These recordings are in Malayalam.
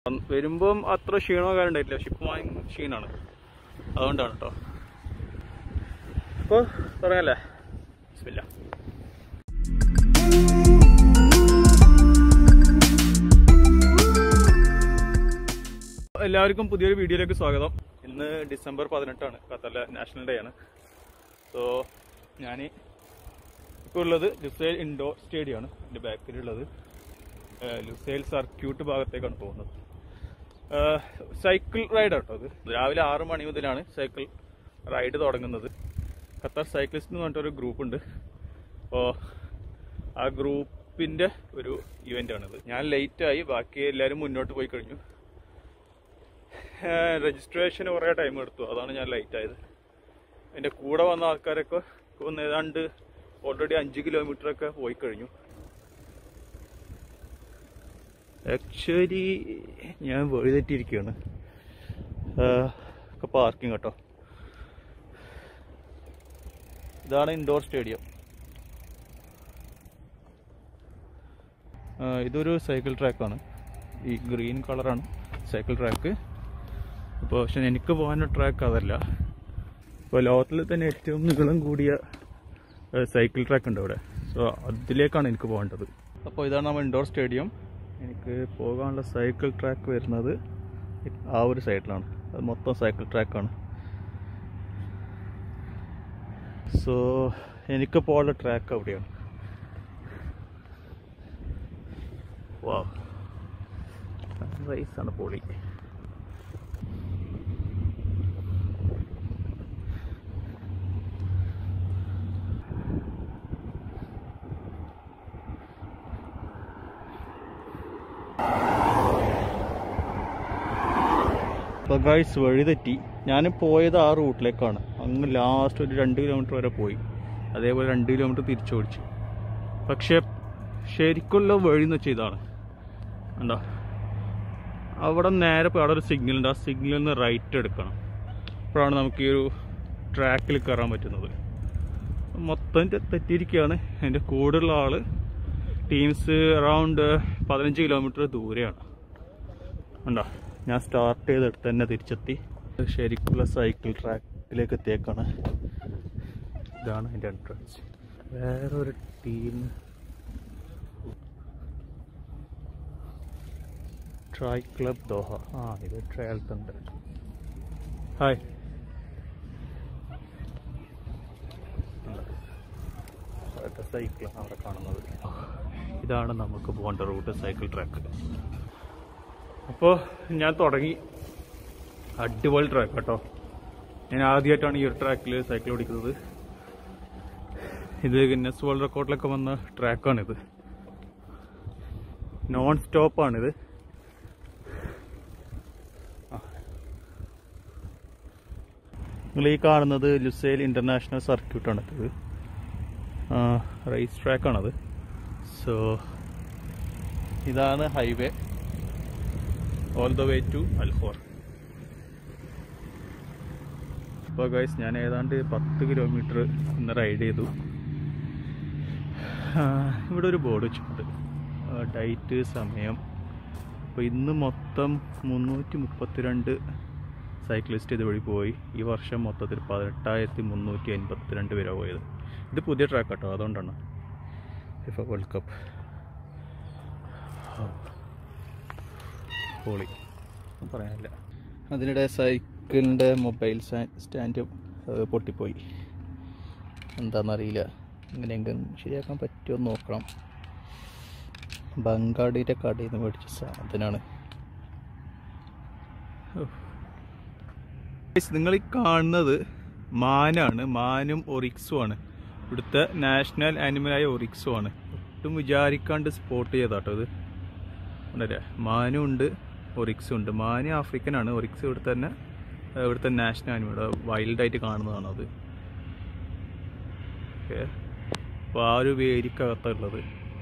വരുമ്പം അത്ര ക്ഷീണമോ കാര്യം ഉണ്ടായിട്ടില്ല പക്ഷെ ഇപ്പം ഭയങ്കര ക്ഷീണമാണ് അതുകൊണ്ടാണ് കേട്ടോ അപ്പോൾ തുടങ്ങല്ലേ ബിസ്മില്ലാ എല്ലാവർക്കും പുതിയൊരു വീഡിയോയിലേക്ക് സ്വാഗതം ഇന്ന് ഡിസംബർ പതിനെട്ടാണ് ഖത്തറിലെ നാഷണൽ ഡേ ആണ് സോ ഞാൻ ഇപ്പോൾ ഉള്ളത് ലുസൈൽ ഇൻഡോർ സ്റ്റേഡിയം ആണ് എൻ്റെ ബാക്കിലുള്ളത് ഏഹ് ലുസൈൽ സർക്യൂട്ട് ഭാഗത്തേക്കാണ് പോകുന്നത് ഏഹ് സൈക്കിൾ റൈഡ് കേട്ടോ അത് രാവിലെ ആറ് മണി മുതലാണ് സൈക്കിൾ റൈഡ് തുടങ്ങുന്നത് ഖത്തർ സൈക്ലിസ്റ്റ് എന്ന് പറഞ്ഞിട്ടൊരു ഗ്രൂപ്പ് ഉണ്ട് അപ്പോൾ ആ ഗ്രൂപ്പിൻ്റെ ഒരു ഇവൻ്റ് ആണിത് ഞാൻ ലേറ്റായി ബാക്കി എല്ലാവരും മുന്നോട്ട് പോയി കഴിഞ്ഞു രജിസ്ട്രേഷന് കുറേ ടൈം എടുത്തു അതാണ് ഞാൻ ലേറ്റ് ആയത് എൻ്റെ കൂടെ വന്ന ആൾക്കാരൊക്കെ ഒന്ന് ഏതാണ്ട് ഓൾറെഡി അഞ്ച് കിലോമീറ്റർ ഒക്കെ പോയി കഴിഞ്ഞു ആക്ച്വലി ഞാൻ വഴിതെറ്റിയിരിക്കുകയാണ് ഒക്കെ പാർക്കിംഗ് കേട്ടോ ഇതാണ് ഇൻഡോർ സ്റ്റേഡിയം ഇതൊരു സൈക്കിൾ ട്രാക്കാണ് ഈ ഗ്രീൻ കളറാണ് സൈക്കിൾ ട്രാക്ക് അപ്പോൾ പക്ഷെ എനിക്ക് പോകാനുള്ള ട്രാക്ക് അതല്ല ഇപ്പോൾ ലോകത്തിൽ തന്നെ ഏറ്റവും നീളം കൂടിയ സൈക്കിൾ ട്രാക്ക് ഉണ്ട് അവിടെ സോ അതിലേക്കാണ് എനിക്ക് പോകേണ്ടത് അപ്പോൾ ഇതാണ് നമ്മൾ ഇൻഡോർ സ്റ്റേഡിയം എനിക്ക് പോകാനുള്ള സൈക്കിൾ ട്രാക്ക് വരുന്നത് ആ ഒരു സൈഡിലാണ് അത് മൊത്തം സൈക്കിൾ ട്രാക്കാണ് സോ എനിക്ക് പോകാനുള്ള ട്രാക്ക് അവിടെയാണ് വാ റൈസാണ് പൊളി അപ്പോൾ ഗൈസ് വഴി തെറ്റി ഞാൻ പോയത് ആ റൂട്ടിലേക്കാണ് അങ്ങ് ലാസ്റ്റ് ഒരു രണ്ട് കിലോമീറ്റർ വരെ പോയി അതേപോലെ രണ്ട് കിലോമീറ്റർ തിരിച്ചോടിച്ചു പക്ഷേ ശരിക്കുള്ള വഴി എന്ന് വെച്ചാൽ ഇതാണ് കണ്ടോ അവിടെ നേരെ പോയി അവിടെ ഒരു സിഗ്നൽ ഉണ്ട് ആ സിഗ്നലിൽ നിന്ന് റൈറ്റ് എടുക്കണം അപ്പോഴാണ് നമുക്ക് ഈ ഒരു ട്രാക്കിൽ കയറാൻ പറ്റുന്നത് മൊത്തം തെ- തെറ്റിയിരിക്കുകയാണ് എൻ്റെ കൂടെയുള്ള ആള് ടീംസ് അറൗണ്ട് പതിനഞ്ച് കിലോമീറ്റർ ദൂരെയാണ് ഉണ്ടോ ഞാൻ സ്റ്റാർട്ട് ചെയ്തെടുത്ത് തന്നെ തിരിച്ചെത്തി ശരിക്കുള്ള സൈക്കിൾ ട്രാക്കിലേക്ക് എത്തിയേക്കാണ് ഇതാണ് എൻ്റെ എൻട്രൻസ് വേറൊരു ടീം ട്രൈ ക്ലബ് ദോഹ ആ ഇത് ട്രയൽസ് ഉണ്ട് ഹായ് സൈക്കിളാണ് അവിടെ കാണുന്നത് ഇതാണ് നമുക്ക് പോകേണ്ട റൂട്ട് സൈക്കിൾ ട്രാക്ക് അപ്പോൾ ഞാൻ തുടങ്ങി അടിപൊളി ട്രാക്ക് കേട്ടോ ഞാൻ ആദ്യമായിട്ടാണ് ഈ ഒരു ട്രാക്കിൽ സൈക്കിൾ ഓടിക്കുന്നത് ഇത് ഗിന്നസ് വേൾഡ് റെക്കോർഡിലൊക്കെ വന്ന ട്രാക്കാണിത് നോൺ സ്റ്റോപ്പാണിത് നിങ്ങൾ ഈ കാണുന്നത് ലുസേൽ ഇന്റർനാഷണൽ സർക്യൂട്ടാണ് ഇത് റേസ് ട്രാക്കാണത് സോ ഇതാണ് highway all the way to അൽഹോർ അപ്പോൾ ഗൈസ് ഞാൻ ഏതാണ്ട് പത്ത് കിലോമീറ്റർ ഇന്ന് റൈഡ് ചെയ്തു ആ, ഇവിടെ ഒരു ബോർഡ് വെച്ചിട്ടുണ്ട് ഡേറ്റ് സമയം അപ്പോൾ ഇന്ന് മൊത്തം മുന്നൂറ്റി മുപ്പത്തിരണ്ട് സൈക്ലിസ്റ്റ് ഇതുവഴി പോയി ഈ വർഷം മൊത്തത്തിൽ പതിനെട്ടായിരത്തി മുന്നൂറ്റി അൻപത്തിരണ്ട് പേരാണ് പോയത് ഇത് പുതിയ ട്രാക്ക് കേട്ടോ അതുകൊണ്ടാണ് ഫിഫ വേൾഡ് കപ്പ് പൊളി ഒന്നും പറയാനില്ല അതിനിടെ സൈക്കിളിൻ്റെ മൊബൈൽ സ്റ്റാൻഡ് അത് പൊട്ടിപ്പോയി എന്താണെന്നറിയില്ല എങ്ങനെയെങ്കിലും ശരിയാക്കാൻ പറ്റുമോ എന്ന് നോക്കണം ബംഗാളിയുടെ കടയിൽ നിന്ന് മേടിച്ച സാധനമാണ് നിങ്ങൾ ഈ കാണുന്നത് മാനാണ് മാനും ഒറിക്സും ആണ് ഇവിടുത്തെ നാഷണൽ ആനിമലായ ഒറിക്സും ആണ് ഒട്ടും വിചാരിക്കാണ്ട് സ്പോട്ട് ചെയ്താട്ടോ ഇത് ഉണ്ടല്ലേ മാനും ഉണ്ട് ഒറിക്സും ഉണ്ട് മാന് ആഫ്രിക്കൻ ആണ് ഒറിക്സ് ഇവിടെ തന്നെ ഏഹ് ഇവിടുത്തെ നാഷണൽ ആനിമൽ വൈൽഡായിട്ട് കാണുന്നതാണ് അത് ഓക്കെ അപ്പോൾ ആ ഒരു വേരിക്കകത്തുള്ളത്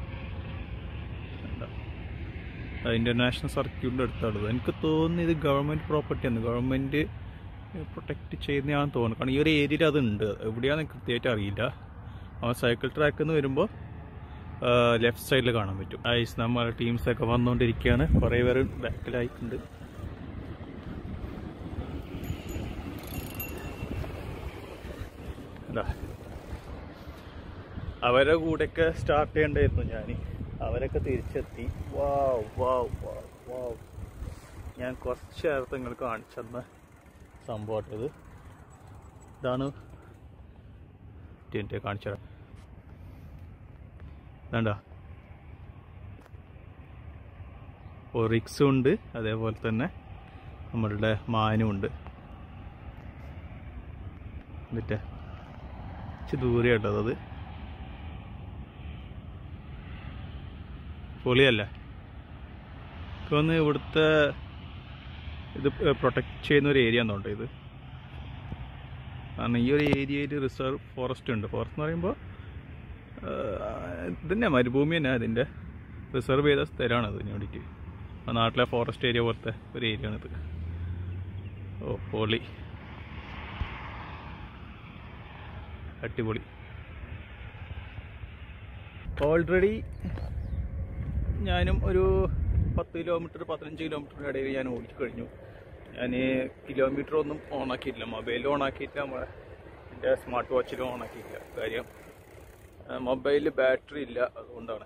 ഇന്റർനാഷണൽ സർക്യൂട്ടിൻ്റെ അടുത്തുള്ളത് എനിക്ക് തോന്നുന്നു ഇത് ഗവൺമെൻറ് പ്രോപ്പർട്ടിയാണ് ഗവൺമെൻറ് പ്രൊട്ടക്റ്റ് ചെയ്യുന്നതാണെന്ന് തോന്നുന്നു കാരണം ഈ ഒരു ഏരിയയിൽ അതുണ്ട് എവിടെയാണെന്ന് കൃത്യമായിട്ട് അറിയില്ല ആ സൈക്കിൾ ട്രാക്ക് എന്ന് വരുമ്പോൾ ലെഫ്റ്റ് സൈഡിൽ കാണാൻ പറ്റും ഐസ് നമ്മുടെ ടീംസൊക്കെ വന്നുകൊണ്ടിരിക്കുകയാണ് കുറേ പേര് ബാക്കിലായിട്ടുണ്ട് അതാ അവരെ കൂടെയൊക്കെ സ്റ്റാർട്ട് ചെയ്യണ്ടായിരുന്നു ഞാൻ അവരൊക്കെ തിരിച്ചെത്തി വാവ് വാവ് വാവ് വാവ് ഞാൻ കുറച്ച് നേരത്തെ നിങ്ങൾ കാണിച്ചെന്ന സംഭവം ഇത് ഇതാണ് ടെൻറ്റ് കാണിച്ചത് വേണ്ട ഒറിക്സും ഉണ്ട് അതേപോലെ തന്നെ നമ്മളുടെ മാനും ഉണ്ട് എന്നിട്ട് ഇച്ചിരി ദൂരെ കേട്ടത് അത് പൊളിയല്ലേ എനിക്ക് തോന്നുന്നു ഇവിടുത്തെ ഇത് പ്രൊട്ടക്ട് ചെയ്യുന്ന ഒരു ഏരിയ എന്നുണ്ട് ഇത് കാരണം ഈ ഒരു ഏരിയയിൽ റിസർവ് ഫോറസ്റ്റ് ഉണ്ട് ഫോറസ്റ്റ് എന്ന് പറയുമ്പോൾ ഇതന്നെ മരുഭൂമി തന്നെ അതിൻ്റെ റിസർവ് ചെയ്ത സ്ഥലമാണ് ഇതിന് വേണ്ടിയിട്ട് ആ നാട്ടിലെ ഫോറസ്റ്റ് ഏരിയ പോലത്തെ ഒരു ഏരിയ ആണിത് ഓ പൊളി അടിപൊളി ഓൾറെഡി ഞാനും ഒരു പത്ത് കിലോമീറ്റർ പതിനഞ്ച് കിലോമീറ്ററിൻ്റെ ഇടയിൽ ഞാൻ ഓടിച്ചു കഴിഞ്ഞു ഞാൻ കിലോമീറ്റർ ഒന്നും ഓണാക്കിയിട്ടില്ല മൊബൈലിൽ ഓണാക്കിയിട്ടില്ല നമ്മളെ എൻ്റെ സ്മാർട്ട് വാച്ചിലും ഓണാക്കിയിട്ടില്ല കാര്യം മൊബൈലിൽ ബാറ്ററി ഇല്ല അതുകൊണ്ടാണ്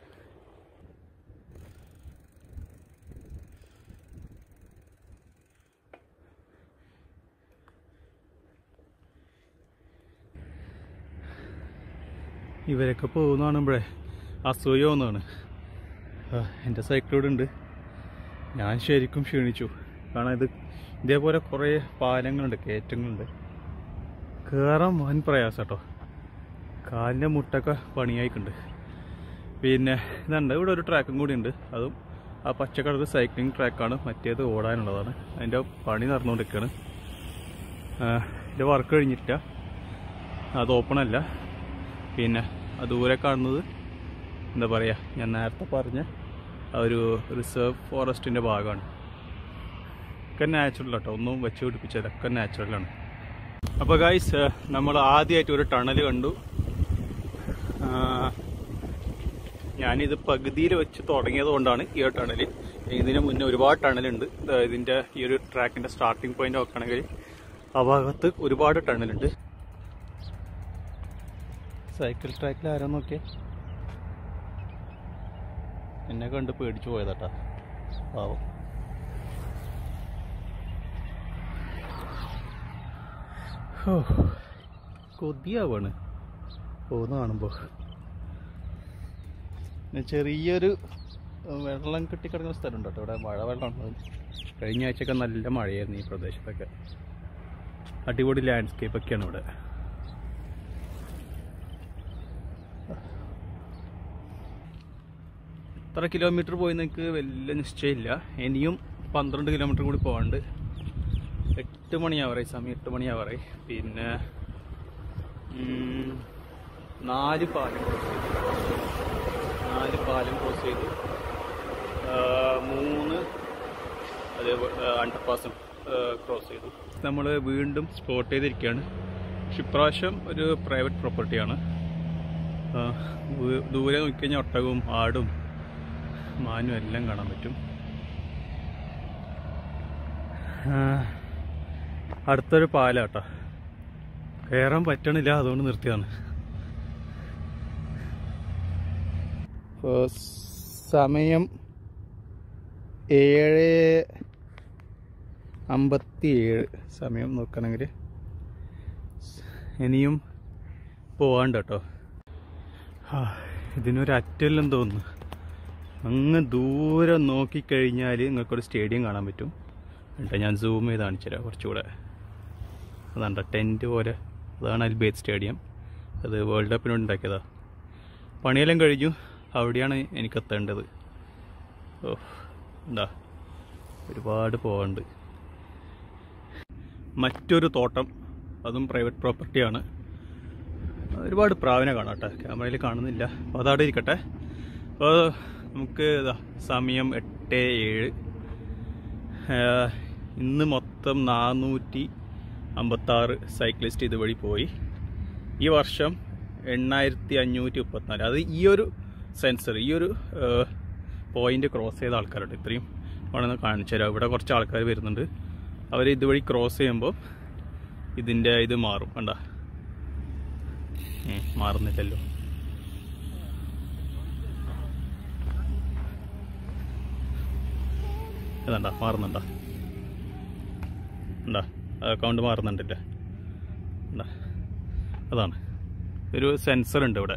ഇവരൊക്കെ പോകുന്ന കാണുമ്പോഴേ അസൂയ ഒന്നാണ് എൻ്റെ സൈക്കിളോട് ഉണ്ട് ഞാൻ ശരിക്കും ക്ഷീണിച്ചു കാരണം ഇത് ഇതേപോലെ കുറേ പാലങ്ങളുണ്ട് കയറ്റങ്ങളുണ്ട് കയറാൻ വൻ പ്രയാസം കേട്ടോ കാലിൻ്റെ മുട്ടൊക്കെ പണിയായിക്കുണ്ട് പിന്നെ ഇതുണ്ട് ഇവിടെ ഒരു ട്രാക്കും കൂടി ഉണ്ട് അതും ആ പച്ച കളർ സൈക്ലിംഗ് ട്രാക്കാണ് മറ്റേത് ഓടാനുള്ളതാണ് അതിൻ്റെ പണി നടന്നുകൊണ്ടിരിക്കുകയാണ് ഇതിൻ്റെ വർക്ക് കഴിഞ്ഞിട്ടില്ല അത് ഓപ്പൺ അല്ല പിന്നെ ആ ദൂരെ കാണുന്നത് എന്താ പറയുക ഞാൻ നേരത്തെ പറഞ്ഞ ആ ഒരു റിസർവ് ഫോറസ്റ്റിൻ്റെ ഭാഗമാണ് ഒക്കെ നാച്ചുറൽ കേട്ടോ ഒന്നും വെച്ച് പിടിപ്പിച്ചത് ഒക്കെ നാച്ചുറലാണ് അപ്പോൾ ഗായ്സ് നമ്മൾ ആദ്യമായിട്ട് ഒരു ടണൽ കണ്ടു ആ, ഞാനിത് പകുതിയിൽ വെച്ച് തുടങ്ങിയത് കൊണ്ടാണ് ഈ ഒരു ടണൽ ഇതിന് മുന്നേ ഒരുപാട് ടണലുണ്ട് ദാ ഇതിൻ്റെ ഈ ഒരു ട്രാക്കിൻ്റെ സ്റ്റാർട്ടിംഗ് പോയിന്റ് നോക്കുകയാണെങ്കിൽ ആ ഭാഗത്ത് ഒരുപാട് ടണലുണ്ട് സൈക്കിൾ ട്രാക്കിൽ ആരോ നോക്കിയേ എന്നെ കണ്ട് പേടിച്ചു പോയതാട്ടാ പാവം ഹോ, കൊതിയാവാണ് പോകുന്ന കാണുമ്പോൾ പിന്നെ ചെറിയൊരു വെള്ളം കെട്ടിക്കിടക്കുന്ന സ്ഥലമുണ്ട് കേട്ടോ ഇവിടെ മഴ വെള്ളം കഴിഞ്ഞ ആഴ്ചയൊക്കെ നല്ല മഴയായിരുന്നു ഈ പ്രദേശത്തൊക്കെ അടിപൊളി ലാൻഡ്സ്കേപ്പ് ഒക്കെയാണ് ഇവിടെ എത്ര കിലോമീറ്റർ പോയി എനിക്ക് വലിയ നിശ്ചയമില്ല ഇനിയും പന്ത്രണ്ട് കിലോമീറ്റർ കൂടി പോകാണ്ട് എട്ട് മണിയാവറായി സമയം എട്ട് മണിയാവറായി പിന്നെ ഉം, നാല് പാലം ക്രോസ് ചെയ്തു നാല് പാലം ക്രോസ് ചെയ്തു ആ, മൂന്ന് അതേപോലെ അണ്ടർപാസും ക്രോസ് ചെയ്തു നമ്മൾ വീണ്ടും സ്പോട്ട് ചെയ്തിരിക്കുകയാണ് പക്ഷെ ഇപ്രാവശ്യം ഒരു പ്രൈവറ്റ് പ്രോപ്പർട്ടിയാണ് ആ, ദൂ- ദൂരെ നോക്കിക്കഴിഞ്ഞാൽ ഒട്ടകവും ആടും മാനും എല്ലാം കാണാൻ പറ്റും ആ, അടുത്തൊരു പാലാട്ടോ കയറാൻ പറ്റണില്ല അതുകൊണ്ട് നിർത്തിയതാണ് ഇപ്പോൾ സമയം ഏഴ് അമ്പത്തി ഏഴ് സമയം നോക്കണമെങ്കിൽ ഇനിയും പോവാണ്ട് കേട്ടോ ആ, ഇതിനൊരു അറ്റെല്ലാം തോന്നുന്നു അങ്ങ് ദൂരെ നോക്കിക്കഴിഞ്ഞാൽ നിങ്ങൾക്കൊരു സ്റ്റേഡിയം കാണാൻ പറ്റും എന്നിട്ട് ഞാൻ സൂം ചെയ്ത് കാണിച്ചു തരാം കുറച്ചുകൂടെ അതാണ്ട ടെൻറ്റ് പോലെ അതാണ് അൽബേത്ത് സ്റ്റേഡിയം അത് വേൾഡ് കപ്പിന് വേണ്ടി ഉണ്ടാക്കിയതാ പണിയെല്ലാം കഴിഞ്ഞു അവിടെയാണ് എനിക്ക് എത്തേണ്ടത് ഓ എന്താ ഒരുപാട് പോകാണ്ട് മറ്റൊരു തോട്ടം അതും പ്രൈവറ്റ് പ്രോപ്പർട്ടിയാണ് ഒരുപാട് പ്രാവിനെ കാണാം കേട്ടോ ക്യാമറയിൽ കാണുന്നില്ല അപ്പോൾ അതവിടെ ഇരിക്കട്ടെ അപ്പോൾ നമുക്ക് ഇതാ സമയം എട്ട് ഏഴ് ആഹ് ഇന്ന് മൊത്തം നാനൂറ്റി അമ്പത്താറ് സൈക്ലിസ്റ്റ് ഇതുവഴി പോയി ഈ വർഷം എണ്ണായിരത്തി അഞ്ഞൂറ്റി മുപ്പത്തിനാല് അത് ഈ ഒരു സെൻസർ ഈ ഒരു പോയിന്റ് ക്രോസ് ചെയ്ത ആൾക്കാരുണ്ട് ഇത്രയും വേണമെന്ന് കാണിച്ചു തരാം ഇവിടെ കുറച്ച് ആൾക്കാർ വരുന്നുണ്ട് അവർ ഇതുവഴി ക്രോസ് ചെയ്യുമ്പോൾ ഇതിൻ്റെ ഇത് മാറും കണ്ട ഉം, മാറുന്നില്ലല്ലോ ഇതണ്ട മാറുന്നുണ്ടോ ഉണ്ടാ അക്കൗണ്ട് മാറുന്നുണ്ടല്ലേ ഉണ്ടാ അതാണ് ഒരു സെൻസർ ഉണ്ട് ഇവിടെ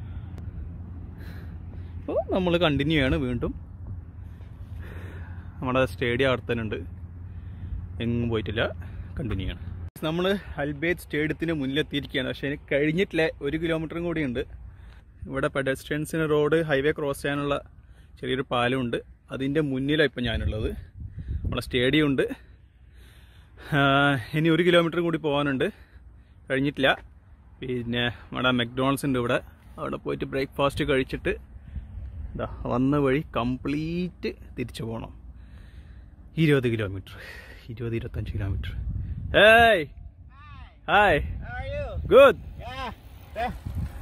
അപ്പോൾ നമ്മൾ കണ്ടിന്യൂ ചെയ്യാണ് വീണ്ടും നമ്മുടെ സ്റ്റേഡിയം അവിടെ തന്നെ ഉണ്ട് എങ്ങും പോയിട്ടില്ല കണ്ടിന്യൂ ചെയ്യണം നമ്മൾ അൽബേറ്റ് സ്റ്റേഡിയത്തിന് മുന്നിലെത്തിയിരിക്കുകയാണ് പക്ഷേ എനിക്ക് കഴിഞ്ഞിട്ടില്ല ഒരു കിലോമീറ്ററും കൂടിയുണ്ട് ഇവിടെ പെഡസ്ട്രിയൻസിന് റോഡ് ഹൈവേ ക്രോസ് ചെയ്യാനുള്ള ചെറിയൊരു പാലമുണ്ട് അതിൻ്റെ മുന്നിലാണ് ഇപ്പം ഞാനുള്ളത് നമ്മളെ സ്റ്റേഡിയം ഉണ്ട് ആഹ് ഇനി ഒരു കിലോമീറ്റർ കൂടി പോകാനുണ്ട് കഴിഞ്ഞിട്ടില്ല പിന്നെ നമ്മുടെ മെക്ഡോണൾസ് ഉണ്ട് ഇവിടെ അവിടെ പോയിട്ട് ബ്രേക്ക്ഫാസ്റ്റ് കഴിച്ചിട്ട് ഇതാ വന്ന വഴി കംപ്ലീറ്റ് തിരിച്ചു പോകണം ഇരുപത് കിലോമീറ്റർ ഇരുപത് ഇരുപത്തഞ്ച് കിലോമീറ്റർ ഏയ് hi How are you? Good Yeah. Yeah.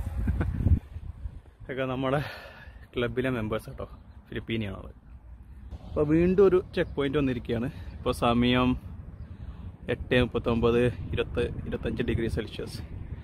ഒക്കെ നമ്മുടെ ക്ലബിലെ മെമ്പേഴ്സ് കേട്ടോ ഫിലിപ്പീനിയാണത് അപ്പോൾ വീണ്ടും ഒരു ചെക്ക് പോയിന്റ് വന്നിരിക്കുകയാണ് ഇപ്പോൾ സമയം എട്ട് മുപ്പത്തൊമ്പത് ഇരുപത്തി ഇരുപത്തഞ്ച് ഡിഗ്രി സെൽഷ്യസ്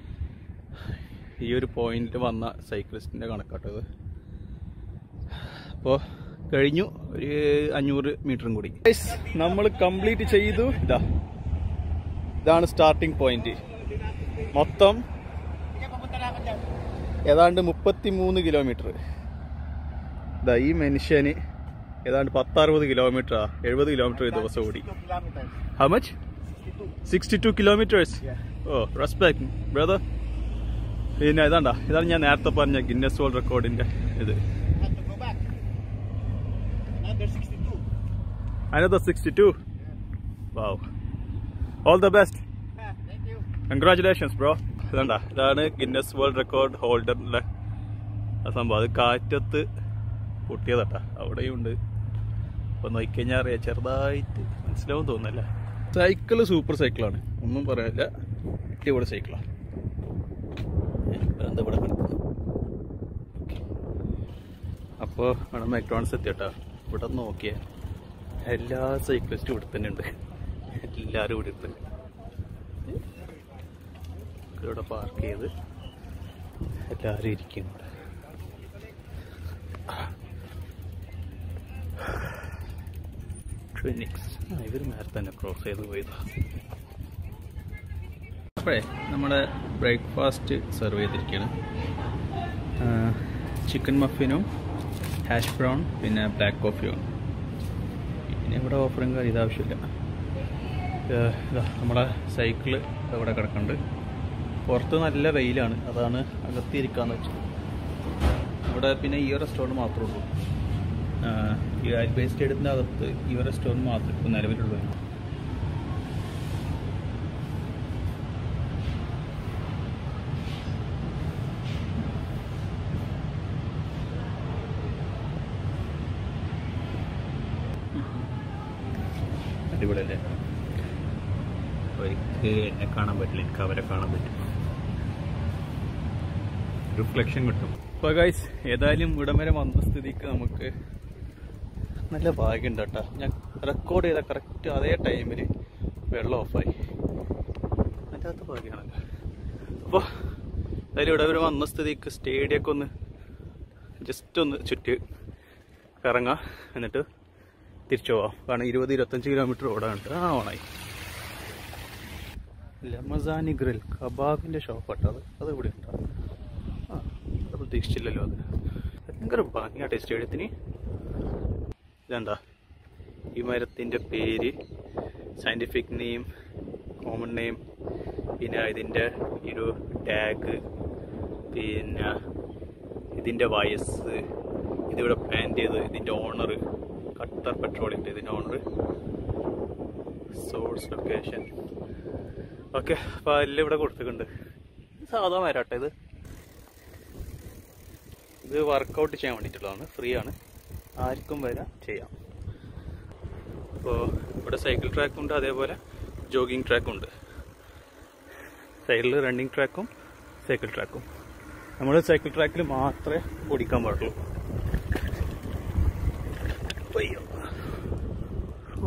ഈ ഒരു പോയിന്റ് വന്ന സൈക്ലിസ്റ്റിൻ്റെ കണക്കാട്ടത് അപ്പോൾ കഴിഞ്ഞു ഒരു അഞ്ഞൂറ് മീറ്ററും കൂടി നമ്മൾ കംപ്ലീറ്റ് ചെയ്തു ഇതാ ഇതാണ് സ്റ്റാർട്ടിംഗ് പോയിന്റ് മൊത്തം Sige, papunta na ako dyan. ഏതാണ്ട് മുപ്പത്തി മൂന്ന് കിലോമീറ്റർ ഇതാ ഈ മനുഷ്യന് ഏതാണ്ട് പത്തറുപത് കിലോമീറ്ററാ എഴുപത് കിലോമീറ്റർ ഒരു ദിവസം ഓടി 2 kilometers. How much 62. Sixty two kilometres Yeah. Oh respect brother പിന്നെ ഇതാണ്ടാ ഇതാണ് ഞാൻ നേരത്തെ പറഞ്ഞ ഗിന്നസ് വേൾഡ് റെക്കോർഡിന്റെ ഇത് I have to go back. Another 62. Another sixty two wow all the best Ah, thank you. Congratulations bro ഇതണ്ട ഇതാണ് ഗിന്നസ് വേൾഡ് റെക്കോർഡ് ഹോൾഡറിലെ ആ സംഭവം അത് കാറ്റത്ത് പൊട്ടിയതട്ടാ അവിടെയും ഉണ്ട് അപ്പൊ നോക്കിക്കഴിഞ്ഞാൽ അറിയാം ചെറുതായിട്ട് മനസ്സിലാവും തോന്നുന്നില്ല സൈക്കിള് സൂപ്പർ സൈക്കിളാണ് ഒന്നും പറയാനില്ല അടിപൊളി സൈക്കിളാണ് എന്താ ഇവിടെ കിടക്കുന്നത് അപ്പോൾ അവിടെ മെക്ഡോണൽസ് എത്തിയട്ടാ ഇവിടെ നോക്കിയേ എല്ലാ സൈക്ലിസ്റ്റും ഇവിടെ തന്നെ ഉണ്ട് എല്ലാവരും ഇവിടെ ഉണ്ട് ഇവിടെ പാർക്ക് ചെയ്ത് എല്ലാവരും ഇരിക്കുന്നു ഇവിടെ ട്വിനിക്സ് ആ ഇവർ നേരത്തെ തന്നെ ക്രോസ് ചെയ്ത് പോയതാ അപ്പോഴേ നമ്മുടെ ബ്രേക്ക്ഫാസ്റ്റ് സെർവ് ചെയ്തിരിക്കുകയാണ് ചിക്കൻ മഫിനും ഹാഷ് ബ്രൗൺ പിന്നെ ബ്ലാക്ക് കോഫിയും പിന്നെ ഇവിടെ ഓഫറും കാര്യം ഇതാവശ്യമില്ല ഏഹ് ഇതാ നമ്മളെ സൈക്കിള് ഇവിടെ കിടക്കുന്നുണ്ട് പുറത്ത് നല്ല വെയിലാണ് അതാണ് അകത്തിരിക്കാന്ന് വെച്ചത് ഇവിടെ പിന്നെ ഈ റെസ്റ്റോറൻറ്റ് മാത്രമേ ഉള്ളൂ ആഹ് ഈ ആൽബേ സ്റ്റേഡിയത്തിൻ്റെ അകത്ത് ഈ റെസ്റ്റോറൻറ്റ് മാത്രമേ ഇപ്പോൾ നിലവിലുള്ളൂ അടിപൊളിയല്ലേ അവർക്ക് എന്നെ കാണാൻ പറ്റില്ല എനിക്ക് അവരെ കാണാൻ പറ്റും റിഫ്ലക്ഷൻ കിട്ടും അപ്പോൾ ഗൈസ് ഏതായാലും ഇവിടം വരെ വന്ന സ്ഥിതിക്ക് നമുക്ക് നല്ല ഭാഗ്യമുണ്ട് കേട്ടോ ഞാൻ റെക്കോർഡ് ചെയ്ത കറക്റ്റ് അതേ ടൈമിൽ വെള്ളം ഓഫായി അതിനകത്ത് ഭാഗ്യമാണല്ലോ അപ്പോൾ എന്തായാലും ഇവിടെ വരെ വന്ന സ്ഥിതിക്ക് സ്റ്റേഡിയമൊക്കെ ഒന്ന് ജസ്റ്റ് ഒന്ന് ചുറ്റി കറങ്ങാം എന്നിട്ട് തിരിച്ചു പോവാം കാരണം ഇരുപത് ഇരുപത്തഞ്ച് കിലോമീറ്റർ ഓടാനുണ്ട് ആ ഓണായി ലമസാനി ഗ്രിൽ കബാബിന്റെ ഷോപ്പ് കേട്ടോ അത് അത് ഇവിടെ ഉണ്ടോ ആ അത് പ്രതീക്ഷിച്ചില്ലല്ലോ അത് ഭയങ്കര ഭംഗിയാട്ടെ സ്റ്റേഡിയത്തിന് ഇതെന്താ ഈ മരത്തിന്റെ പേര് സയന്റിഫിക് നെയിം കോമൺ നെയിം പിന്നെ ഇതിന്റെ ഈ ഒരു ടാഗ് പിന്നെ ഇതിന്റെ വയസ്സ് ഇതിവിടെ പ്ലാൻ ചെയ്ത് ഇതിന്റെ ഓണർ ഖത്തർ പെട്രോളിന്റെ ഇതിന്റെ ഓണർ സോഴ്സ് ലൊക്കേഷൻ ഓക്കെ അപ്പൊ എല്ലാം ഇവിടെ കൊടുത്തിട്ടുണ്ട് സാധാ വരാട്ടെ ഇത് ഇത് വർക്കൗട്ട് ചെയ്യാൻ വേണ്ടിയിട്ടുള്ളതാണ് ഫ്രീ ആണ് ആർക്കും വരാം ചെയ്യാം അപ്പോൾ ഇവിടെ സൈക്കിൾ ട്രാക്കും ഉണ്ട് അതേപോലെ ജോഗിങ് ട്രാക്കും ഉണ്ട് സൈഡിൽ റണ്ണിങ് ട്രാക്കും സൈക്കിൾ ട്രാക്കും നമ്മൾ സൈക്കിൾ ട്രാക്കിൽ മാത്രമേ ഓടിക്കാൻ പാടുള്ളൂ അയ്യോ. ഓ.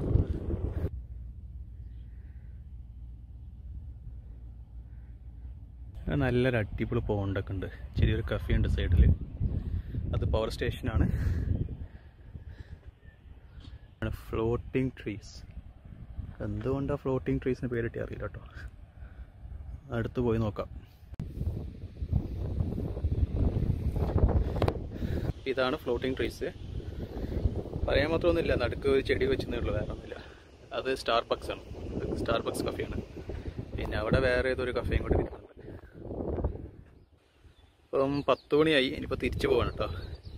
അത് നല്ലൊരു അടിപൊളി പോണ്ടൊക്കെ ഉണ്ട് ചെറിയൊരു കഫേ ഉണ്ട് സൈഡിൽ അത് പവർ സ്റ്റേഷനാണ് ഫ്ലോട്ടിംഗ് ട്രീസ് എന്തുകൊണ്ടാണ് ഫ്ലോട്ടിംഗ് ട്രീസിന് പേരിട്ടി അറിയില്ല കേട്ടോ അടുത്ത് പോയി നോക്കാം ഇതാണ് ഫ്ലോട്ടിംഗ് ട്രീസ് പറയാൻ മാത്രമൊന്നുമില്ല നടുക്ക് ഒരു ചെടി വെച്ചെന്നേ ഉള്ളൂ വേറെ ഒന്നുമില്ല അത് സ്റ്റാർ ബക്സ് ആണ് സ്റ്റാർ ബക്സ് കഫേയാണ് പിന്നെ അവിടെ വേറെ ഏതൊരു കഫേയും കൂടി വരുന്നുണ്ട് ഇപ്പം പത്ത് മണിയായി ഇനിയിപ്പോൾ തിരിച്ചു പോവാണ് കേട്ടോ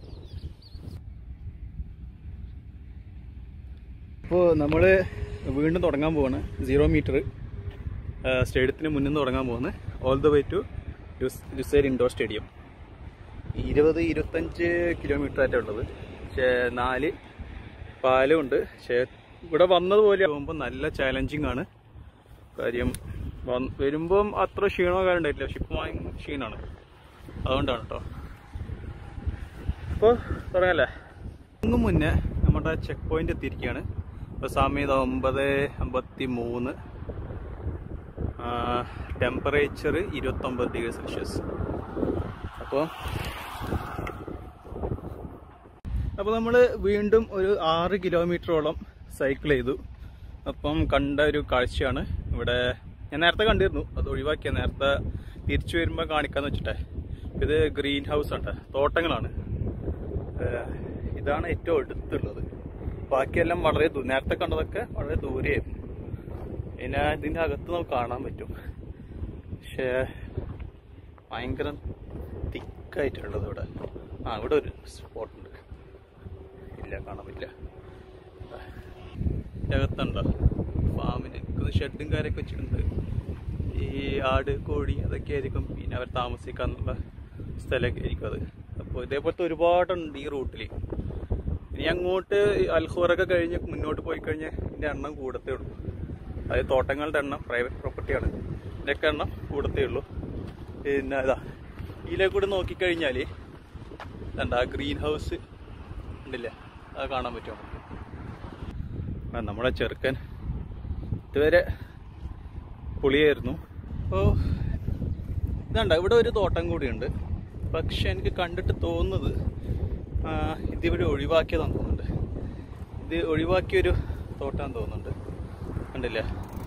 ഇപ്പോൾ നമ്മൾ വീണ്ടും തുടങ്ങാൻ പോവാണ് സീറോ മീറ്റർ സ്റ്റേഡിയത്തിന് മുന്നിൽ നിന്ന് തുടങ്ങാൻ പോകുന്നത് all the way to Lusail indoor stadium ഇരുപത് ഇരുപത്തഞ്ച് കിലോമീറ്റർ ആയിട്ടാണ് ഉള്ളത് പക്ഷേ നാല് പാലും ഉണ്ട് പക്ഷേ ഇവിടെ വന്നതുപോലെ ആകുമ്പോൾ നല്ല ചാലഞ്ചിങ് ആണ് കാര്യം വന്ന് വരുമ്പം അത്ര ക്ഷീണമോ കാര്യം ഉണ്ടായിട്ടില്ല പക്ഷെ ഇപ്പം ഭയങ്കര ക്ഷീണമാണ് അതുകൊണ്ടാണ് കേട്ടോ ഇപ്പോൾ തുടങ്ങല്ലേ ഒന്നും മുന്നേ നമ്മുടെ ചെക്ക് പോയിന്റ് എത്തിയിരിക്കുകയാണ് ഇപ്പോൾ സമയം ഇത് ഒമ്പത് അമ്പത്തി മൂന്ന് ടെമ്പറേച്ചർ ഇരുപത്തൊമ്പത് ഡിഗ്രി സെൽഷ്യസ് അപ്പോൾ അപ്പോൾ നമ്മൾ വീണ്ടും ഒരു ആറ് കിലോമീറ്ററോളം സൈക്കിൾ ചെയ്തു അപ്പം കണ്ട ഒരു കാഴ്ചയാണ് ഇവിടെ ഞാൻ നേരത്തെ കണ്ടിരുന്നു അത് ഒഴിവാക്കിയ നേരത്തെ തിരിച്ചു വരുമ്പോൾ കാണിക്കാന്ന് വെച്ചിട്ടേ ഇത് ഗ്രീൻ ഹൗസ് ആണ് തോട്ടങ്ങളാണ് ഏഹ് ഇതാണ് ഏറ്റവും അടുത്തുള്ളത് ബാക്കിയെല്ലാം വളരെ ദൂ നേരത്തെ കണ്ടതൊക്കെ വളരെ ദൂരെയായിരുന്നു പിന്നെ ഇതിൻ്റെ അകത്ത് നമുക്ക് കാണാൻ പറ്റും പക്ഷേ ഭയങ്കര തിക്കായിട്ടുള്ളത് ഇവിടെ ആ ഇവിടെ ഒരു സ്പോട്ട് ഉണ്ട് ഇല്ല കാണാൻ പറ്റില്ല അകത്തുണ്ടോ ഫാമിന് ഷെഡും കാര്യമൊക്കെ വെച്ചിട്ടുണ്ട് ഈ ആട് കോഴി അതൊക്കെ ആയിരിക്കും പിന്നെ അവർ താമസിക്കാന്നുള്ള സ്ഥലമൊക്കെ ആയിരിക്കും അത് അപ്പോൾ ഇതേപോലത്തെ ഒരുപാടുണ്ട് ഈ റൂട്ടിൽ ഇനി അങ്ങോട്ട് അൽഹോറൊക്കെ കഴിഞ്ഞ് മുന്നോട്ട് പോയി കഴിഞ്ഞാൽ ഇതിൻ്റെ എണ്ണം കൂടത്തേ ഉള്ളൂ അതായത് തോട്ടങ്ങളുടെ എണ്ണം പ്രൈവറ്റ് പ്രോപ്പർട്ടിയാണ് ഇതിൻ്റെയൊക്കെ എണ്ണം കൂടത്തേ ഉള്ളൂ പിന്നെ ഇതാ ഇതിലെ കൂടെ നോക്കിക്കഴിഞ്ഞാൽ എന്താ ഗ്രീൻ ഹൗസ് ഉണ്ടില്ലേ അത് കാണാൻ പറ്റുമോ ആ നമ്മുടെ ചെറുക്കൻ ഇതുവരെ പുളിയായിരുന്നു അപ്പോൾ ഇതുണ്ട ഇവിടെ ഒരു തോട്ടം കൂടിയുണ്ട് പക്ഷെ എനിക്ക് കണ്ടിട്ട് തോന്നുന്നത് ആ, ഇതിവിടെ ഒഴിവാക്കിയതാന്ന് തോന്നുന്നുണ്ട് ഇത് ഒഴിവാക്കിയൊരു തോട്ടാന്ന് തോന്നുന്നുണ്ട് കണ്ടില്ലേ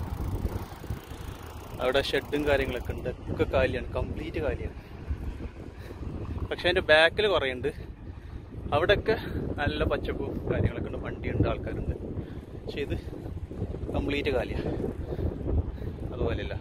അവിടെ ഷെഡും കാര്യങ്ങളൊക്കെ ഉണ്ട് ഒക്കെ കാലിയാണ് കംപ്ലീറ്റ് കാലിയാണ് പക്ഷെ അതിൻ്റെ ബാക്കിൽ കുറേ ഉണ്ട് അവിടെയൊക്കെ നല്ല പച്ചപ്പും കാര്യങ്ങളൊക്കെ ഉണ്ട് വണ്ടിയുണ്ട് ആൾക്കാരുണ്ട് പക്ഷെ ഇത് കംപ്ലീറ്റ് കാലിയാണ് അതുപോലെയല്ല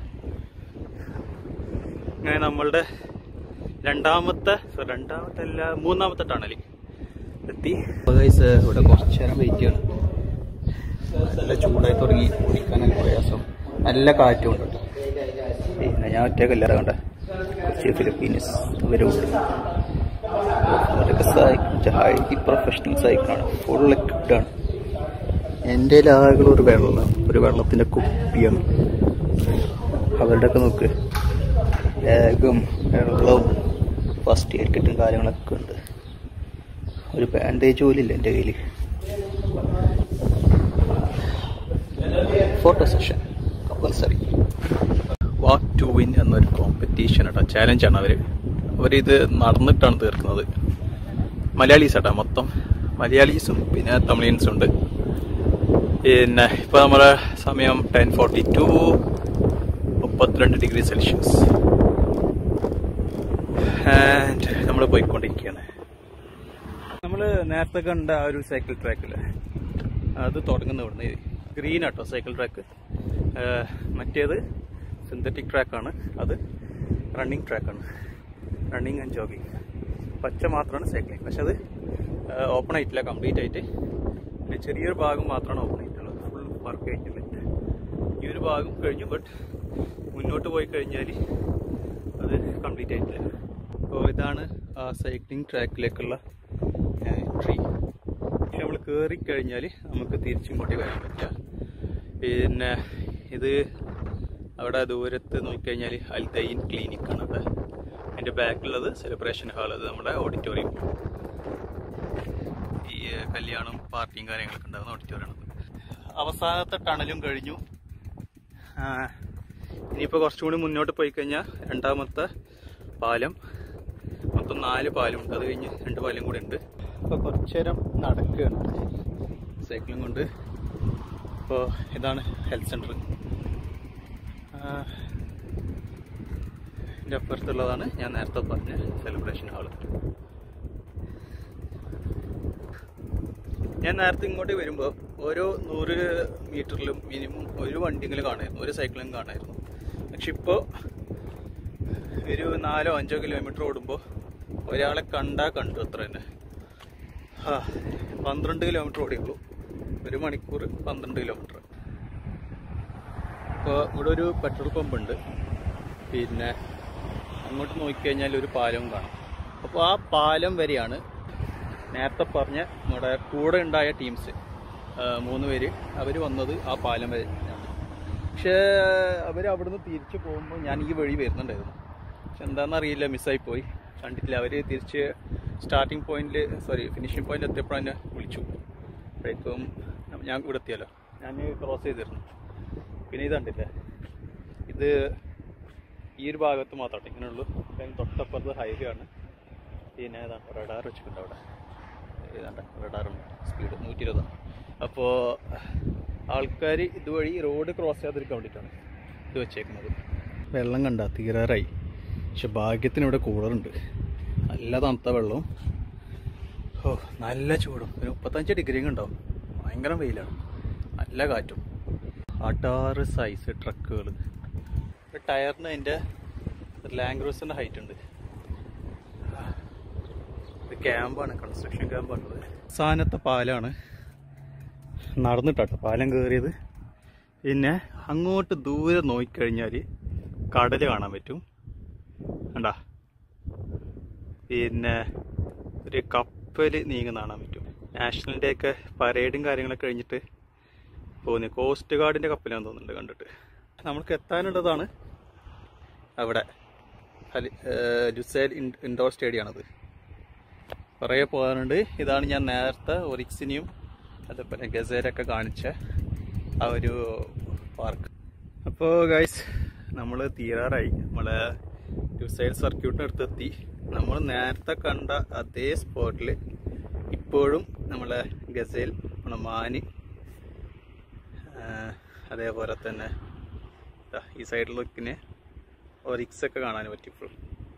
അങ്ങനെ നമ്മളുടെ രണ്ടാമത്തെ സോ രണ്ടാമത്തെ അല്ല മൂന്നാമത്തെ ടണൽ എത്തി ഇവിടെ കുറച്ച് നേരം വെയിറ്റ് ചെയ്യണം നല്ല ചൂടായി തുടങ്ങി കുടിക്കാനൊക്കെ പ്രയാസം നല്ല കാറ്റും ഉണ്ട് കേട്ടോ പിന്നെ ഞാൻ ഒറ്റക്കല്ല കണ്ട കുറച്ച് ഫിലിപ്പീനീസ് അവരുണ്ട് അവരൊക്കെ സൈക്കിൾ ഹൈലി പ്രൊഫഷണൽ സൈക്കിളാണ് ഫുൾ എക്വിപ്ഡാണ് എൻ്റെ ആകെ ഒരു വെള്ളം ഒരു വെള്ളത്തിൻ്റെ കുപ്പിയാണ് അവരുടെയൊക്കെ നോക്ക് ബാഗും വെള്ളവും ഫസ്റ്റ് എയ്ഡ് കിറ്റും കാര്യങ്ങളൊക്കെ ഉണ്ട് ഒരു ബാൻഡേജ് പോലും ഇല്ല എൻ്റെ കയ്യിൽ photo session compulsory walk to win എന്നൊരു കോമ്പറ്റീഷൻ കേട്ടോ ചാലഞ്ചാണ് അവർ അവരിത് നടന്നിട്ടാണ് തീർക്കുന്നത് മലയാളീസ് കേട്ടോ മൊത്തം മലയാളീസും പിന്നെ തമിഴിയൻസും ഉണ്ട് പിന്നെ ഇപ്പോൾ നമ്മുടെ സമയം ടെൻ ഫോർട്ടി ടു മുപ്പത്തിരണ്ട് ഡിഗ്രി സെൽഷ്യസ് ആൻഡ് നമ്മൾ പോയിക്കൊണ്ടിരിക്കുകയാണ് നമ്മൾ നേരത്തെ കണ്ട ആ ഒരു സൈക്കിൾ ട്രാക്കിൽ അത് തുടങ്ങുന്ന ഇവിടുന്ന് ഗ്രീൻ ആട്ടോ സൈക്കിൾ ട്രാക്ക് മറ്റേത് സിന്തറ്റിക് ട്രാക്കാണ് അത് റണ്ണിങ് ട്രാക്കാണ് റണ്ണിങ് ആൻഡ് ജോഗിങ് പച്ച മാത്രമാണ് സൈക്ലിംഗ് പക്ഷെ അത് ഓപ്പൺ ആയിട്ടില്ല കംപ്ലീറ്റ് ആയിട്ട് പിന്നെ ചെറിയൊരു ഭാഗം മാത്രമാണ് ഓപ്പൺ ആയിട്ടുള്ളത് ഫുൾ വർക്ക് ആയിട്ടില്ല ഈ ഒരു ഭാഗം കഴിഞ്ഞു ബട്ട് മുന്നോട്ട് പോയി കഴിഞ്ഞാൽ അത് കംപ്ലീറ്റ് ആയിട്ടില്ല അപ്പോൾ ഇതാണ് ആ സൈക്ലിംഗ് ട്രാക്കിലേക്കുള്ള എൻട്രി പക്ഷെ നമ്മൾ കയറി കഴിഞ്ഞാൽ നമുക്ക് തിരിച്ചിങ്ങോട്ട് വരാൻ പറ്റില്ല പിന്നെ ഇത് അവിടെ ദൂരത്ത് നോക്കിക്കഴിഞ്ഞാൽ അൽദൈൻ ക്ലിനിക്കാണ് അവിടെ അതിൻ്റെ ബാക്കിലുള്ളത് സെലിബ്രേഷൻ ഹാൾ അത് നമ്മുടെ ഓഡിറ്റോറിയം ഈ ഏഹ്, കല്യാണം പാർട്ടിയും കാര്യങ്ങളൊക്കെ ഉണ്ടാകുന്ന ഓഡിറ്റോറിയമാണ് അവസാനത്തെ ടണലും കഴിഞ്ഞു ആ, ഇനിയിപ്പോൾ കുറച്ചും കൂടി മുന്നോട്ട് പോയി കഴിഞ്ഞാൽ രണ്ടാമത്തെ പാലം മൊത്തം നാല് പാലമുണ്ട് അത് കഴിഞ്ഞ് രണ്ട് പാലം കൂടി ഉണ്ട് അപ്പോൾ കുറച്ച് നേരം നടക്കുകയാണ് സൈക്കിളും കൊണ്ട് ഇപ്പോൾ ഇതാണ് ഹെൽത്ത് സെൻറ്റർ എൻ്റെ അപ്പുറത്തുള്ളതാണ് ഞാൻ നേരത്തെ പറഞ്ഞ സെലിബ്രേഷൻ ഹാള് ഞാൻ നേരത്തെ ഇങ്ങോട്ട് വരുമ്പോൾ ഓരോ നൂറ് മീറ്ററിലും മിനിമം ഒരു വണ്ടിയെങ്കിലും കാണായിരുന്നു ഒരു സൈക്കിളും കാണായിരുന്നു പക്ഷെ ഇപ്പോൾ ഒരു നാലോ അഞ്ചോ കിലോമീറ്റർ ഓടുമ്പോൾ ഒരാളെ കണ്ടാ കണ്ടു അത്ര തന്നെ ആ പന്ത്രണ്ട് കിലോമീറ്റർ ഓടിയുള്ളൂ ഒരു മണിക്കൂർ പന്ത്രണ്ട് കിലോമീറ്റർ ഇപ്പോൾ ഇവിടെ ഒരു പെട്രോൾ പമ്പ് ഉണ്ട് പിന്നെ അങ്ങോട്ട് നോക്കിക്കഴിഞ്ഞാൽ ഒരു പാലവും കാണാം അപ്പോൾ ആ പാലം വരെയാണ് നേരത്തെ പറഞ്ഞ നമ്മുടെ കൂടെ ഉണ്ടായ ടീംസ് മൂന്ന് പേര് അവർ വന്നത് ആ പാലം വരെയാണ് പക്ഷേ അവർ അവിടുന്ന് തിരിച്ചു പോകുമ്പോൾ ഞാൻ ഈ വഴി വരുന്നുണ്ടായിരുന്നു പക്ഷെ എന്താണെന്ന് അറിയില്ല മിസ്സായി പോയി കണ്ടിട്ടില്ല അവർ തിരിച്ച് സ്റ്റാർട്ടിങ് പോയിന്റിൽ സോറി ഫിനിഷിംഗ് പോയിന്റ് എത്തിയപ്പോൾ എന്നെ വിളിച്ചു അപ്പോഴേക്കും ഞാൻ ഇവിടെ എത്തിയല്ലോ ഞാൻ ക്രോസ് ചെയ്തിരുന്നു പിന്നെ ഇത് കണ്ടില്ലേ ഇത് ഈ ഒരു ഭാഗത്ത് മാത്രം ഇങ്ങനെയുള്ളൂ അതിന് തൊട്ടപ്പുറത്ത് ഹൈവേ ആണ് പിന്നെ ഏതാണ് റഡാർ വെച്ചിട്ടുണ്ട് അവിടെ ഏതാണ്ട് റഡാറുണ്ട് സ്പീഡ് നൂറ്റി ഇരുപതാണ് അപ്പോൾ ആൾക്കാർ ഇതുവഴി റോഡ് ക്രോസ് ചെയ്യാതിരിക്കാൻ വേണ്ടിയിട്ടാണ് ഇത് വെച്ചേക്കുന്നത് വെള്ളം കണ്ട തീരാറായി പക്ഷെ ഭാഗ്യത്തിന് ഇവിടെ കൂളറുണ്ട് നല്ല തണുത്ത വെള്ളവും ഓ നല്ല ചൂടും ഒരു മുപ്പത്തഞ്ച് ഡിഗ്രി ഉണ്ടാവും ഭയങ്കര വെയിലാണ് നല്ല കാറ്റും അടാറ് സൈസ് ട്രക്കുകൾ ടയറിന് അതിൻ്റെ ലാംഗ്രോസിൻ്റെ ഹൈറ്റ് ഉണ്ട് ഇത് ക്യാമ്പാണ് കൺസ്ട്രക്ഷൻ ക്യാമ്പാണത് സാനത്തെ പാലാണ് നടന്നിട്ടാട്ടോ പാലം കയറിയത് പിന്നെ അങ്ങോട്ട് ദൂരെ നോക്കിക്കഴിഞ്ഞാൽ കടൽ കാണാൻ പറ്റും കണ്ടാ പിന്നെ ഒരു കപ്പൽ നീങ്ങുന്ന കാണാൻ പറ്റും നാഷണൽ ഡേ ഒക്കെ പരേഡും കാര്യങ്ങളൊക്കെ കഴിഞ്ഞിട്ട് പോകുന്നു കോസ്റ്റ് ഗാർഡിൻ്റെ കപ്പലാന്ന് തോന്നുന്നുണ്ട് കണ്ടിട്ട് നമ്മൾക്ക് എത്താനുള്ളതാണ് അവിടെ ഹലി- ഏഹ് ലുസൈൽ ഇൻ ഇൻഡോർ സ്റ്റേഡിയമാണത് കുറേ പോകാനുണ്ട് ഇതാണ് ഞാൻ നേരത്തെ ഒറിക്സിനെയും അതേപോലെ ഗസേരൊക്കെ കാണിച്ച ആ ഒരു പാർക്ക് അപ്പോൾ ഗൈസ് നമ്മൾ തീരാറായി നമ്മളെ ലുസൈൽ സർക്യൂട്ടിന് അടുത്തെത്തി നമ്മൾ നേരത്തെ കണ്ട അതേ സ്പോട്ടിൽ ഇപ്പോഴും നമ്മളെ ഗസേൽ നമ്മളെ മാന് ആ, അതേപോലെ തന്നെ ദാ ഈ സൈഡിലൊക്കെ ഒറിക്സ് ഒക്കെ കാണാൻ പറ്റി ഇപ്പോൾ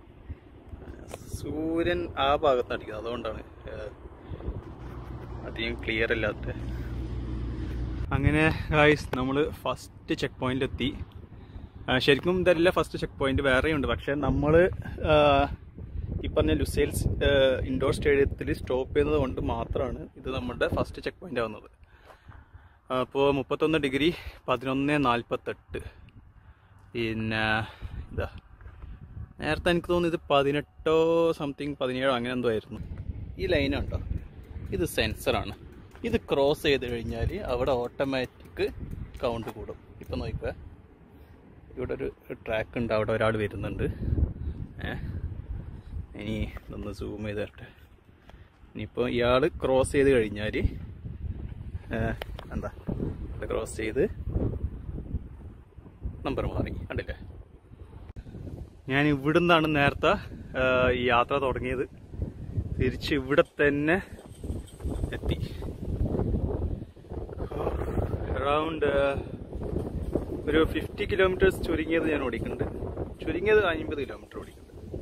സൂര്യൻ ആ ഭാഗത്താണ് അടിക്കുന്നത് അതുകൊണ്ടാണ് ആ, അധികം ക്ലിയർ അല്ലാത്ത അങ്ങനെ ഗായ്സ് നമ്മൾ ഫസ്റ്റ് ചെക്ക് പോയിന്റ് എത്തി ആ, ശരിക്കും ഇതല്ല ഫസ്റ്റ് ചെക്ക് പോയിന്റ് വേറെയുണ്ട് പക്ഷെ നമ്മൾ ഈ പറഞ്ഞ ലുസേൽസ് ഇൻഡോർ സ്റ്റേഡിയത്തിൽ സ്റ്റോപ്പ് ചെയ്യുന്നത് കൊണ്ട് മാത്രമാണ് ഇത് നമ്മുടെ ഫസ്റ്റ് ചെക്ക് പോയിന്റ് ആവുന്നത് അപ്പോൾ മുപ്പത്തൊന്ന് ഡിഗ്രി പതിനൊന്ന് നാൽപ്പത്തെട്ട് പിന്നെ ഇതാ നേരത്തെ എനിക്ക് തോന്നുന്നു ഇത് പതിനെട്ടോ സംതിങ് പതിനേഴോ അങ്ങനെ എന്തോ ആയിരുന്നു ഈ ലൈനാണ് കേട്ടോ ഇത് സെൻസറാണ് ഇത് ക്രോസ് ചെയ്ത് കഴിഞ്ഞാൽ അവിടെ ഓട്ടോമാറ്റിക് കൗണ്ട് കൂടും ഇപ്പം നോക്കുക ഇവിടെ ഒരു ട്രാക്ക് ഉണ്ട് അവിടെ ഒരാൾ വരുന്നുണ്ട് ഏ ഇനി ഒന്ന് സൂം ചെയ്ത് തരട്ടെ ഇനിയിപ്പോൾ ഇയാൾ ക്രോസ് ചെയ്ത് കഴിഞ്ഞാൽ എന്താ ഇവിടെ ക്രോസ് ചെയ്ത് നമ്പർ മാറി കണ്ടില്ലേ ഞാൻ ഇവിടുന്നാണ് നേരത്തെ ആ, ഈ യാത്ര തുടങ്ങിയത് തിരിച്ച് ഇവിടെ തന്നെ എത്തി അറൗണ്ട് ഒരു ഫിഫ്റ്റി കിലോമീറ്റേഴ്സ് ചുരുങ്ങിയത് ഞാൻ ഓടിക്കുന്നുണ്ട് ചുരുങ്ങിയത് അമ്പത് കിലോമീറ്റർ ഓടിക്കുന്നുണ്ട്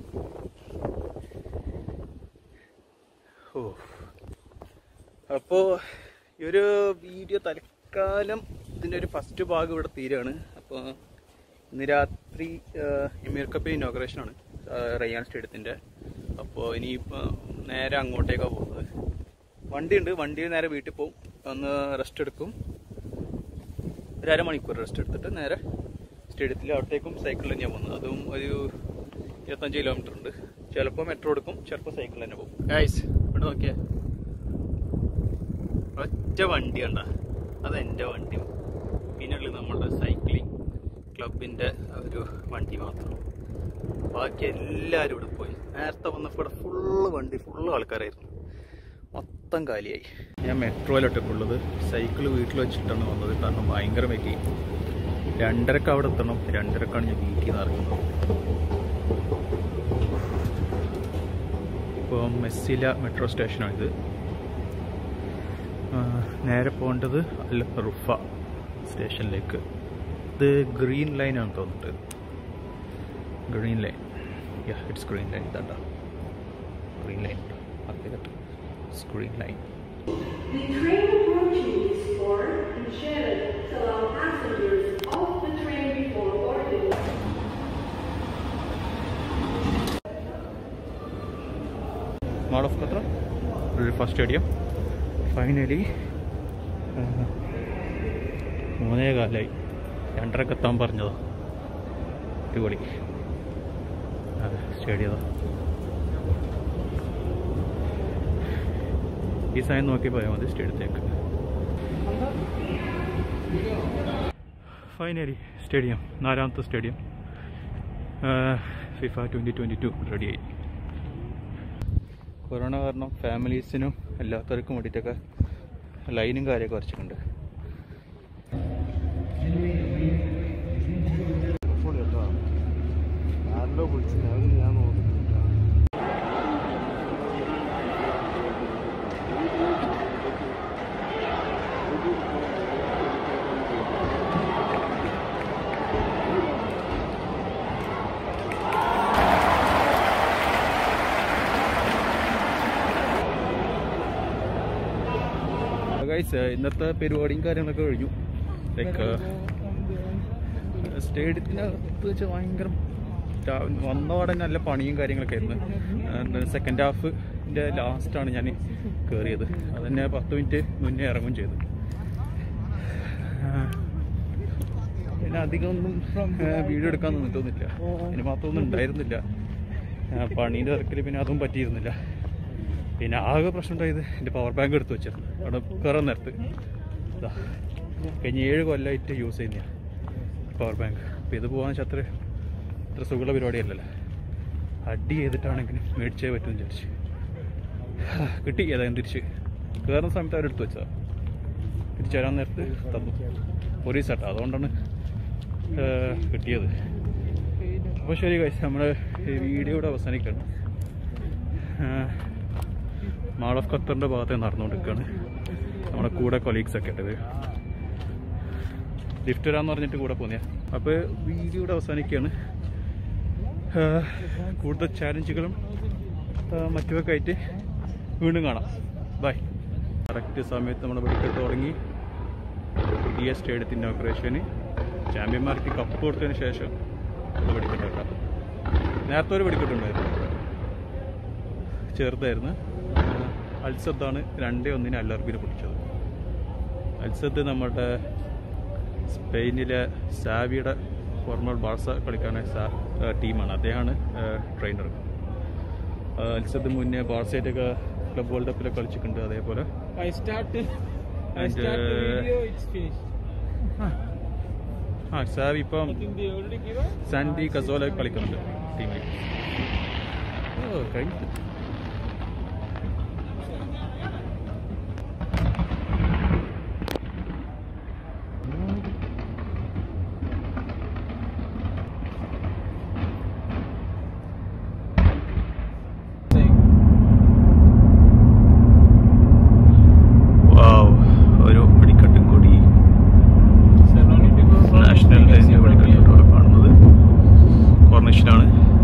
ഓ അപ്പോൾ ഈ ഒരു വീഡിയോ തൽക്കാലം ഇതിൻ്റെ ഒരു ഫസ്റ്റ് ഭാഗം ഇവിടെ തീരാണ് അപ്പോൾ ഇന്ന് രാത്രി എമീർ കപ്പ് ഇനോഗ്രേഷനാണ് റയ്യാൻ സ്റ്റേഡിയത്തിൻ്റെ അപ്പോൾ ഇനിയിപ്പോൾ നേരെ അങ്ങോട്ടേക്കാണ് പോകുന്നത് വണ്ടിയുണ്ട് വണ്ടിയിൽ നേരെ വീട്ടിൽ പോകും ഒന്ന് റെസ്റ്റ് എടുക്കും ഒരു അരമണിക്കൂർ റെസ്റ്റ് എടുത്തിട്ട് നേരെ സ്റ്റേഡിയത്തിൽ അവിടത്തേക്കും സൈക്കിളിൽ തന്നെയാണ് പോകുന്നത് അതും ഒരു ഇരുപത്തഞ്ച് കിലോമീറ്റർ ഉണ്ട് ചിലപ്പോൾ മെട്രോ എടുക്കും ചിലപ്പോൾ സൈക്കിൾ തന്നെ പോകും ഗൈസ് ഇവിടെ നോക്കിയേ ഒറ്റ വണ്ടി കണ്ട അത് എൻ്റെ വണ്ടി പിന്നെ ഉള്ളത് നമ്മളുടെ സൈക്ലിംഗ് ക്ലബിൻ്റെ ഒരു വണ്ടി മാത്രം ബാക്കി എല്ലാവരും ഇവിടെ പോയി നേരത്തെ വന്നപ്പോൾ ഇവിടെ ഫുള്ള് വണ്ടി ഫുള്ള് ആൾക്കാരായിരുന്നു മൊത്തം കാലിയായി ഞാൻ മെട്രോയിലൊട്ടൊക്കെ ഉള്ളത് സൈക്കിൾ വീട്ടിൽ വെച്ചിട്ടാണ് വന്നത് കാരണം ഭയങ്കര വെക്കി രണ്ടരക്ക് അവിടെ എത്തണം രണ്ടരക്കാണ് ഞാൻ വീട്ടിൽ നിന്ന് ഇറങ്ങുന്നത് ഇപ്പോൾ മെസ്സില മെട്രോ സ്റ്റേഷനാണിത് ആ, നേരെ പോകേണ്ടത് അൽ റുഫ സ്റ്റേഷനിലേക്ക് ഇത് ഗ്രീൻ ലൈനാണ് തോന്നുന്നത് green line yeah it's green line ഇതാണ്ട green line it's green line The train approaching is for ensured to allow passengers off the train before boarding. Mall of Qatar റിഫ സ്റ്റേഡിയം ഫൈനലി മൂന്നേ കാലായി രണ്ടരക്ക് എത്താൻ പറഞ്ഞതാ അടിപൊളി സ്റ്റേഡിയം ഈ സമയം നോക്കി പോയാൽ മതി സ്റ്റേഡിയത്തേക്ക് ഫൈനലി സ്റ്റേഡിയം നാലാമത്തെ stadium FIFA twenty twenty two റെഡിയായി കൊറോണ കാരണം ഫാമിലീസിനും എല്ലാത്തവർക്കും വേണ്ടിയിട്ടൊക്കെ ലൈനും കാര്യമൊക്കെ വരച്ചിട്ടുണ്ട് കേട്ടോ ആരല്ലോ വിളിച്ചു അവർ ഞാൻ നോക്കുന്നില്ല ഗൈസ് ഇന്നത്തെ പരിപാടിയും കാര്യങ്ങളൊക്കെ കഴിഞ്ഞു ലൈക്ക് സ്റ്റേഡിയത്തിനകത്ത് വെച്ച് ഭയങ്കര രാ- വന്ന ഉടനെ നല്ല പണിയും കാര്യങ്ങളൊക്കെ ആയിരുന്നു സെക്കൻഡ് ഹാഫിൻ്റെ ലാസ്റ്റാണ് ഞാൻ കയറിയത് അതന്നെ പത്ത് മിനിറ്റ് മുന്നേ ഇറങ്ങും ചെയ്തു ആ, പിന്നെ അധികം ഒന്നും വീഡിയോ എടുക്കാൻ നിന്നിട്ടൊന്നുമില്ല അതിന് മാത്രമൊന്നും ഉണ്ടായിരുന്നില്ല ആ, പണീൻ്റെ തിരക്കിൽ പിന്നെ അതും പറ്റിയിരുന്നില്ല പിന്നെ ആകെ പ്രശ്നം ഉണ്ടായത് എൻ്റെ പവർ ബാങ്ക് എടുത്ത് വെച്ചിരുന്നു അവിടെ കയറാൻ നേരത്ത് ഇതാ കഴിഞ്ഞ ഏഴ് കൊല്ലമായിട്ട് യൂസ് ചെയ്യുന്ന പവർ ബാങ്ക് അപ്പോൾ ഇത് പോകാന്ന് വെച്ചാൽ അത്ര അത്ര സുഖമുള്ള പരിപാടിയല്ലല്ലോ അടി ചെയ്തിട്ടാണെങ്കിലും മേടിച്ചേ പറ്റുമെന്ന് വിചാരിച്ചു ഹാ, കിട്ടി ഏതായാലും തിരിച്ച് കയറുന്ന സമയത്ത് അവരെടുത്ത് വെച്ചതാ തിരിച്ചു വരാൻ നേരത്ത് തന്നു പോലീസ് ആട്ടോ അതുകൊണ്ടാണ് ആ, കിട്ടിയത് അപ്പോൾ ശരി കഴിച്ച് നമ്മുടെ വീഡിയോ ഇവിടെ അവസാനിക്കണം മാൾ ഓഫ് ഖത്തറിൻ്റെ ഭാഗത്ത് നടന്നുകൊണ്ടിരിക്കുകയാണ് നമ്മുടെ കൂടെ കൊലീഗ്സ് ഒക്കെ ഇട്ടത് ലിഫ്റ്റ് വരാന്ന് പറഞ്ഞിട്ട് കൂടെ പോന്നെയാ അപ്പോൾ വീഡിയോ ഇവിടെ അവസാനിക്കുകയാണ് ആ, കൂടുതൽ ചാലഞ്ചുകളും ആ, മറ്റുമൊക്കെ ആയിട്ട് വീണ്ടും കാണാം ബൈ കറക്റ്റ് സമയത്ത് നമ്മുടെ വെടിക്കെട്ട് തുടങ്ങി പുതിയ സ്റ്റേഡിയത്തിൻ്റെ ഓപ്പറേഷന് ചാമ്പ്യന്മാർക്ക് കപ്പ് കൊടുത്തതിന് ശേഷം ഉള്ള വെടിക്കെട്ട് കേട്ടോ നേരത്തെ ഒരു വെടിക്കെട്ടുണ്ടായിരുന്നു ചെറുതായിരുന്നു അൽസദ്ദാണ് രണ്ടേ ഒന്നിന് അല്ലർബിന് പൊട്ടിച്ചത് അൽസദ് നമ്മുടെ സ്പെയിനിലെ സാവിയുടെ ഫോർമർ ബാർസ കളിക്കാണ് സാ- ആ, ടീമാണ് അദ്ദേഹമാണ് ട്രെയിനർ അൽസദ് മുന്നേ ബാർസയായിട്ടൊക്കെ ക്ലബ് വേൾഡ് കപ്പിലൊക്കെ കളിച്ചിട്ടുണ്ട് അതേപോലെ I start I And, start the uh, video, it's finished. ആ സാവി ഇപ്പം I think they already given. Santi Cazorla കളിക്കുന്നുണ്ട് ടീമിൽ ഓ കഴിഞ്ഞു വാവ് ഒരു വെടിക്കെട്ടും കൂടി So no need to go for national ഡേന്റെ വെടിക്കെട്ടോടെ കാണുന്നത് കോർണേഷനാണ്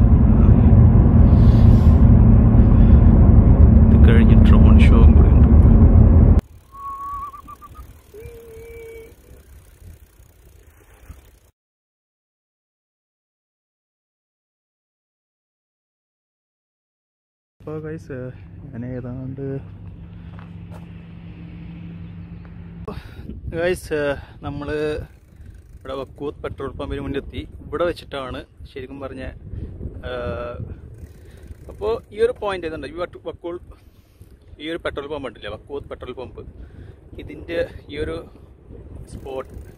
ഇത് കഴിഞ്ഞ് ഡ്രോൺ ഷോയും കൂടി ഉണ്ട് അപ്പോൾ ഗൈസ് ഞാൻ ഏതാണ്ട് ഗൈസ് നമ്മൾ ഇവിടെ വക്കൂത്ത് പെട്രോൾ പമ്പിന് മുന്നിൽ എത്തി ഇവിടെ വെച്ചിട്ടാണ് ശരിക്കും പറഞ്ഞ അപ്പോൾ ഈ ഒരു പോയിന്റ് ഏതുണ്ട് ഈ വട്ടു- വക്കൂൾ ഈ ഒരു പെട്രോൾ പമ്പ് ഉണ്ടല്ലേ വക്കൂത്ത് പെട്രോൾ പമ്പ് ഇതിൻ്റെ ഈ ഒരു സ്പോട്ട്